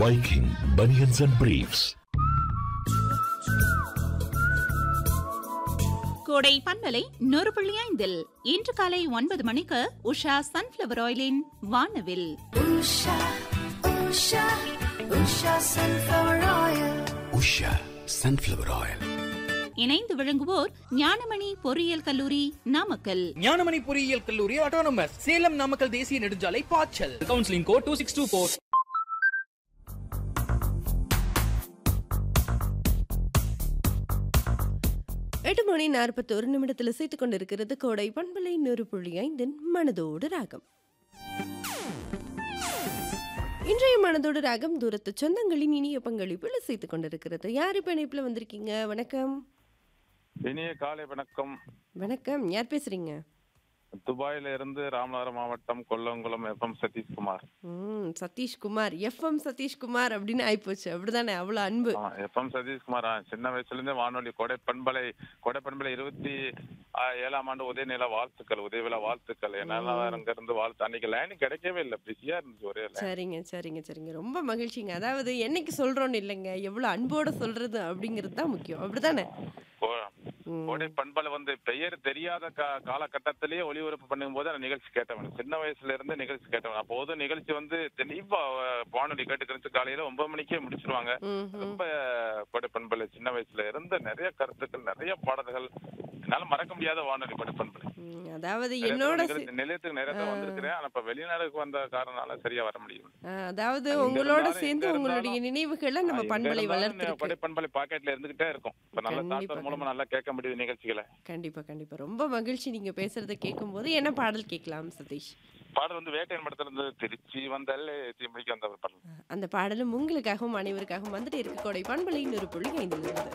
Viking Bunions and Briefs. கோடை பண்பலை நூறு புள்ளி ஐந்தில் இன்று காலை ஒன்பது மணிக்கு உஷா சன்ஃபிளவர் ஆயிலின் வானவில் Usha, Usha, Usha sunflower oil. Usha sunflower oil இணைந்து விளங்குவோர் ஞானமணி பொறியியல் கல்லூரி நாமக்கல் ஞானமணி பொறியியல் கல்லூரி ஆட்டோனமஸ் சேலம் நாமக்கல் தேசிய நெடுஞ்சாலை பாய்ச்சல் counselling code two six two four எட்டு மணி நாற்பத்தோரு நிமிடத்தில் செய்து கொண்டிருக்கிறது கோடை பண்பலை நூறு புள்ளி ஐந்தின் மனதோடு ராகம் இன்றைய மனதோடு ராகம் தூரத்து சொந்தங்களின் இனிய பங்களிப்பில் செய்து கொண்டிருக்கிறது யார் இப்போ இணைப்பில் வந்திருக்கீங்க வணக்கம் இனிய காலை வணக்கம் வணக்கம் யார் பேசுறீங்க துபாயில இருந்து ராமநாதபுரம் மாவட்டம் கொல்லங்குளம் எஃப்எம் சதீஷ்குமார் ம் சதீஷ்குமார் எஃப்எம் சதீஷ்குமார் அப்படின்னு ஆயிப்போச்சு அப்படிதானே அவ்வளோ அன்பு எஃப்எம் சதீஷ்குமார் ஆ, சின்ன வயசுல இருந்தே வானொலி கொடை பண்பலை கொடை பண்பலை இருபத்தி ஆ, ஏழாம் ஆண்டு உதயநில வாழ்த்துக்கள் உதயவிழா வாழ்த்துக்கள் என்னால அங்க இருந்து வாழ்த்து அன்னைக்கு லைன் கிடைக்கவே இல்லை பிஸியா இருந்துச்சு ஒரே line. சரிங்க சரிங்க சரிங்க ரொம்ப மகிழ்ச்சிங்க அதாவது என்னைக்கு சொல்றோன்னு இல்லைங்க எவ்வளோ அன்போட சொல்றது அப்படிங்கிறது தான் முக்கியம் அப்படிதானே கோ- கோடை பண்பலை வந்து பெயர் தெரியாத கா- காலகட்டத்திலேயே ஒளிபரப்பு பண்ணும்போது அந்த நிகழ்ச்சி கேட்டவன் சின்ன வயசுல இருந்து நிகழ்ச்சி கேட்டவன் அப்போது நிகழ்ச்சி வந்து தெளிவா அஹ், வானொலி கேட்டுக்கிறது காலையில ஒன்பது மணிக்கே முடிச்சிருவாங்க ம் ம். ரொம்ப கொடை பண்பலை சின்ன வயசுல இருந்த நிறைய கருத்துக்கள் நிறைய பாடல்கள் என்னால மறக்க முடியாத வானொலி கொடை பண்பலை ம், அதாவது நிறைய என்னோட தடவை சி- நிகழ்ச்சி- நிலையத்துக்கு நிறைய தடவை வந்திருக்கிறேன் ஆனா இப்ப வெளிநாடுக்கு வந்த காரணனால சரியா வர முடியும் ஆ, அதாவது எங்க உங்களோட இருந்தாலும், சேர்ந்து எங்க உங்களுடைய இருந்தாலும், நினைவுகளை நம்ம எங்க பண்பலை இருந்தாலும் வளர்த்துருக்கு கொடை பண்பலை பாக்கெட்ல இருந்துகிட்டே இருக்கும் இப்ப நல்ல கண்டிப்பா, சாப்டர் மூலமா நல்லா கேட்க முடியுது நிகழ்ச்சிகளை கண்டிப்பா கண்டிப்பா ரொம்ப மகிழ்ச்சி நீங்க பேசுறத கேட்கும்போது என்ன பாடல் கேட்கலாம் சதீஷ் பாடல் வந்து வேட்டையன் படத்துல இருந்து திருச்சி வந்தாலே தீமிடிக்கு வந்த ஒரு பாடல் அந்த பாடலும் உங்களுக்காகவும் அனைவருக்காகவும் வந்துட்டு இருக்க கோடை பண்பலை நூறு புள்ளி ஐந்தில் இருந்து